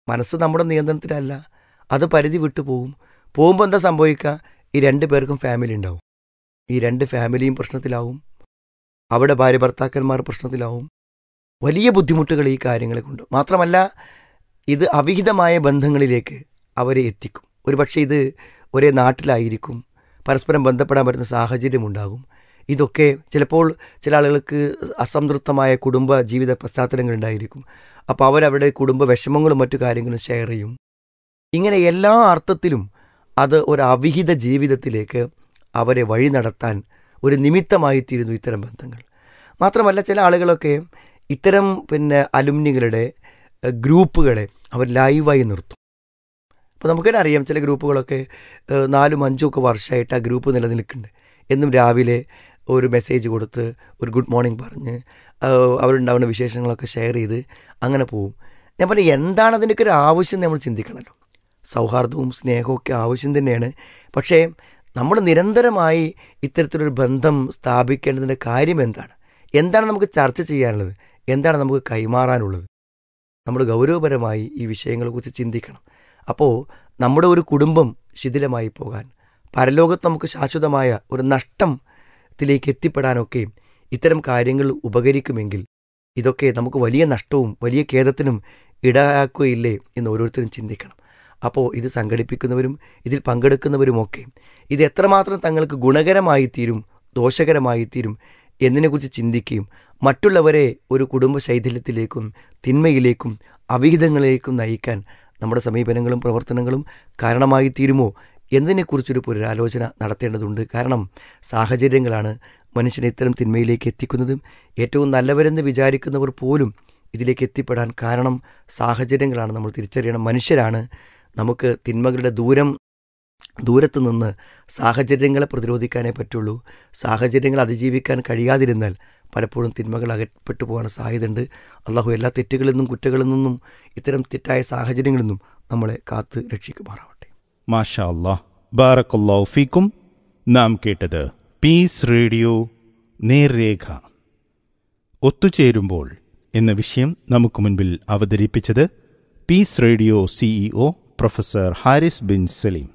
മനസ്സ് നമ്മുടെ നിയന്ത്രണത്തിലല്ല അത് പരിധി വിട്ടു പോകും പോകുമ്പോൾ എന്താ സംഭവിക്കുക ഈ രണ്ട് പേർക്കും ഫാമിലി ഉണ്ടാവും ഈ രണ്ട് ഫാമിലിയും പ്രശ്നത്തിലാവും അവിടെ ഭാര്യ ഭർത്താക്കന്മാർ പ്രശ്നത്തിലാവും വലിയ ബുദ്ധിമുട്ടുകൾ ഈ കാര്യങ്ങളെ കൊണ്ട് മാത്രമല്ല ഇത് അവിഹിതമായ ബന്ധങ്ങളിലേക്ക് അവരെ എത്തിക്കും ഒരുപക്ഷെ ഇത് ഒരേ നാട്ടിലായിരിക്കും പരസ്പരം ബന്ധപ്പെടാൻ പറ്റുന്ന സാഹചര്യമുണ്ടാകും ഇതൊക്കെ ചിലപ്പോൾ ചില ആളുകൾക്ക് അസംതൃപ്തമായ കുടുംബ ജീവിത പശ്ചാത്തലങ്ങളുണ്ടായിരിക്കും അപ്പോൾ അവരവരുടെ കുടുംബ വിഷമങ്ങളും മറ്റു കാര്യങ്ങളും ഷെയർ ചെയ്യും ഇങ്ങനെ എല്ലാ അർത്ഥത്തിലും അത് ഒരു അവിഹിത ജീവിതത്തിലേക്ക് അവരെ വഴി നടത്താൻ ഒരു നിമിത്തമായി തീരുന്നു ഇത്തരം ബന്ധങ്ങൾ മാത്രമല്ല ചില ആളുകളൊക്കെ ഇത്തരം പിന്നെ അലുമിനികളുടെ എഹ്, ഗ്രൂപ്പുകളെ അവർ ലൈവായി നിർത്തും അപ്പോൾ നമുക്കെന്നെ അറിയാം ചില ഗ്രൂപ്പുകളൊക്കെ ഏഹ്, നാലും അഞ്ചും ഒക്കെ വർഷമായിട്ട് ആ ഗ്രൂപ്പ് നിലനിൽക്കുന്നുണ്ട് എന്നും രാവിലെ ഒരു മെസ്സേജ് കൊടുത്ത് ഒരു ഗുഡ് മോർണിംഗ് പറഞ്ഞ് ഏഹ്, അവരുണ്ടാവുന്ന വിശേഷങ്ങളൊക്കെ ഷെയർ ചെയ്ത് അങ്ങനെ പോവും ഞാൻ പറഞ്ഞു എന്താണ് അതിൻ്റെയൊക്കെ ഒരു ആവശ്യം നമ്മൾ ചിന്തിക്കണമല്ലോ സൗഹാർദ്ദവും സ്നേഹവും ഒക്കെ ആവശ്യം തന്നെയാണ് പക്ഷേ നമ്മൾ നിരന്തരമായി ഇത്തരത്തിലൊരു ബന്ധം സ്ഥാപിക്കേണ്ടതിൻ്റെ കാര്യം എന്താണ് എന്താണ് നമുക്ക് ചർച്ച ചെയ്യാനുള്ളത് എന്താണ് നമുക്ക് കൈമാറാനുള്ളത് നമ്മൾ ഗൗരവപരമായി ഈ വിഷയങ്ങളെക്കുറിച്ച് ചിന്തിക്കണം അപ്പോൾ നമ്മുടെ ഒരു കുടുംബം ശിഥിലമായി പോകാൻ പരലോകത്ത് നമുക്ക് ശാശ്വതമായ ഒരു നഷ്ടത്തിലേക്ക് എത്തിപ്പെടാനൊക്കെ ഇത്തരം കാര്യങ്ങൾ ഉപകരിക്കുമെങ്കിൽ ഇതൊക്കെ നമുക്ക് വലിയ നഷ്ടവും വലിയ ഖേദത്തിനും ഇടയാക്കുകയില്ലേ എന്ന് ഓരോരുത്തരും ചിന്തിക്കണം അപ്പോൾ ഇത് സംഘടിപ്പിക്കുന്നവരും ഇതിൽ പങ്കെടുക്കുന്നവരുമൊക്കെ ഇത് എത്രമാത്രം തങ്ങൾക്ക് ഗുണകരമായി തീരും ദോഷകരമായി തീരും എന്നതിനെക്കുറിച്ച് ചിന്തിക്കുകയും മറ്റുള്ളവരെ ഒരു കുടുംബ ശൈഥില്യത്തിലേക്കും തിന്മയിലേക്കും അവിഹിതങ്ങളിലേക്കും നയിക്കാൻ നമ്മുടെ സമീപനങ്ങളും പ്രവർത്തനങ്ങളും കാരണമായി തീരുമോ എന്നതിനെക്കുറിച്ചൊരു പുനരാലോചന നടത്തേണ്ടതുണ്ട് കാരണം സാഹചര്യങ്ങളാണ് മനുഷ്യനെ ഇത്തരം തിന്മയിലേക്ക് എത്തിക്കുന്നതും ഏറ്റവും നല്ലവരെന്ന് വിചാരിക്കുന്നവർ പോലും ഇതിലേക്ക് എത്തിപ്പെടാൻ കാരണം സാഹചര്യങ്ങളാണ് നമ്മൾ തിരിച്ചറിയണം മനുഷ്യരാണ് നമുക്ക് തിന്മകളുടെ ദൂരം ദൂരത്ത് നിന്ന് സാഹചര്യങ്ങളെ പ്രതിരോധിക്കാനേ പറ്റുള്ളൂ സാഹചര്യങ്ങൾ അതിജീവിക്കാൻ കഴിയാതിരുന്നാൽ പലപ്പോഴും തിന്മകൾ അകപ്പെട്ടു പോകാൻ സാധ്യതയുണ്ട് അള്ളാഹു എല്ലാ തെറ്റുകളിൽ നിന്നും കുറ്റങ്ങളിൽ നിന്നും ഇത്തരം തെറ്റായ സാഹചര്യങ്ങളിൽ നിന്നും നമ്മളെ കാത്ത് രക്ഷിക്കുമാറാവട്ടെ മാഷാ അല്ലാഹ് ബാറക്കല്ലാഹു ഫീക്കും നാം കേട്ടത് പീസ് റേഡിയോ നേർരേഖ ഒത്തുചേരുമ്പോൾ എന്ന വിഷയം നമുക്ക് മുൻപിൽ അവതരിപ്പിച്ചത് peace radio CEO professor Haris bin Saleem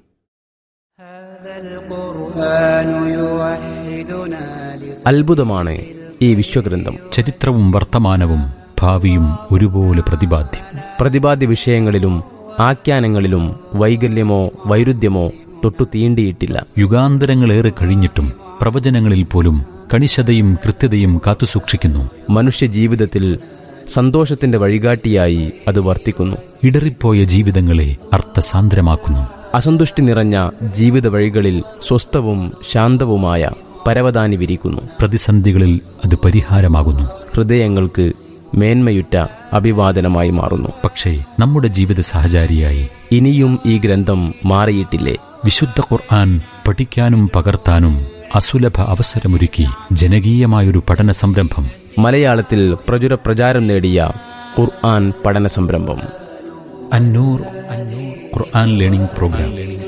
هذا القرآن يوحدنا അത്ഭുതമാണ് ഈ വിശ്വഗ്രന്ഥം ചരിത്രവും വർത്തമാനവും ഭാവിയും ഒരുപോലെ പ്രതിപാദ്യം പ്രതിപാദ്യ വിഷയങ്ങളിലും ആഖ്യാനങ്ങളിലും വൈകല്യമോ വൈരുദ്ധ്യമോ തൊട്ടു തീണ്ടിയിട്ടില്ല യുഗാന്തരങ്ങളേറെ കഴിഞ്ഞിട്ടും പ്രവചനങ്ങളിൽ പോലും കണിശതയും കൃത്യതയും കാത്തുസൂക്ഷിക്കുന്നു മനുഷ്യ ജീവിതത്തിൽ സന്തോഷത്തിന്റെ വഴികാട്ടിയായി അത് വർത്തിക്കുന്നു ഇടറിപ്പോയ ജീവിതങ്ങളെ അർത്ഥസാന്ദ്രമാക്കുന്നു അസന്തുഷ്ടി നിറഞ്ഞ ജീവിത വഴികളിൽ സ്വസ്ഥവും ശാന്തവുമായ പരവതാനി വിരിക്കുന്നു പ്രതിസന്ധികളിൽ അത് പരിഹാരമാകുന്നു ഹൃദയങ്ങൾക്ക് മേന്മയുറ്റ അഭിവാദനമായി മാറുന്നു പക്ഷേ നമ്മുടെ ജീവിത സഹചാരിയായി ഇനിയും ഈ ഗ്രന്ഥം മാറിയിട്ടില്ലേ വിശുദ്ധ ഖുർആൻ പഠിക്കാനും പകർത്താനും അസുലഭ അവസരമൊരുക്കി ജനകീയമായൊരു പഠന സംരംഭം മലയാളത്തിൽ പ്രചുര പ്രചാരം നേടിയ ഖുർആൻ പഠന സംരംഭം അന്നൂർ അന്നൂർ ഖുർആൻ ലേണിംഗ് പ്രോഗ്രാം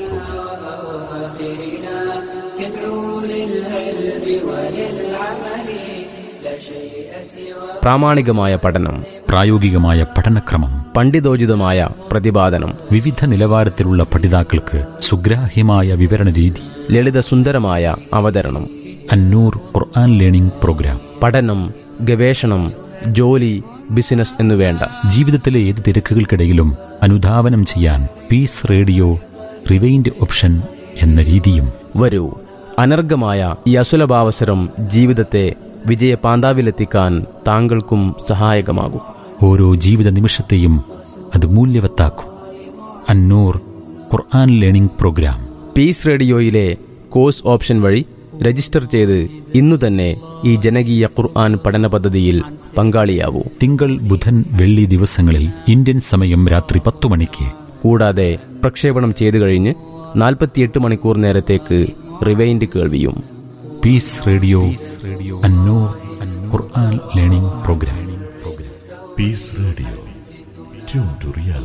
പ്രാമാണികമായ പഠനം പ്രായോഗികമായ പഠനക്രമം പണ്ഡിതോചിതമായ പ്രതിപാദനം വിവിധ നിലവാരത്തിലുള്ള പഠിതാക്കൾക്ക് സുഗ്രാഹ്യമായ വിവരണ രീതി ലളിതസുന്ദരമായ അവതരണം അന്നൂർ ഖുർആൻ ലേണിംഗ് പ്രോഗ്രാം പഠനം ഗവേഷണം ജോലി ബിസിനസ് എന്നു വേണ്ട ജീവിതത്തിലെ ഏത് തിരക്കുകൾക്കിടയിലും അനുധാവനം ചെയ്യാൻ പീസ് റേഡിയോ റിവൈൻഡ് ഓപ്ഷൻ എന്ന രീതിയും വരൂ അനർഘമായ ഈ അസുലഭാവസരം ജീവിതത്തെ വിജയപാന്താവിലെത്തിക്കാൻ താങ്കൾക്കും സഹായകമാകും ഓരോ ജീവിത നിമിഷത്തെയും അത് മൂല്യവത്താക്കും Annoor Quran learning program peace റേഡിയോയിലെ കോഴ്സ് ഓപ്ഷൻ വഴി രജിസ്റ്റർ ചെയ്ത് ഇന്നു തന്നെ ഈ ജനകീയ ഖുർആൻ പഠന പദ്ധതിയിൽ പങ്കാളിയാവൂ തിങ്കൾ ബുധൻ വെള്ളി ദിവസങ്ങളിൽ ഇന്ത്യൻ സമയം രാത്രി പത്തു മണിക്ക് കൂടാതെ പ്രക്ഷേപണം ചെയ്തു കഴിഞ്ഞ് നാൽപ്പത്തിയെട്ട് മണിക്കൂർ നേരത്തേക്ക് റിവൈൻഡ് കേൾവിയും peace radio Annoor Quran learning program Peace Radio. Tune to reality.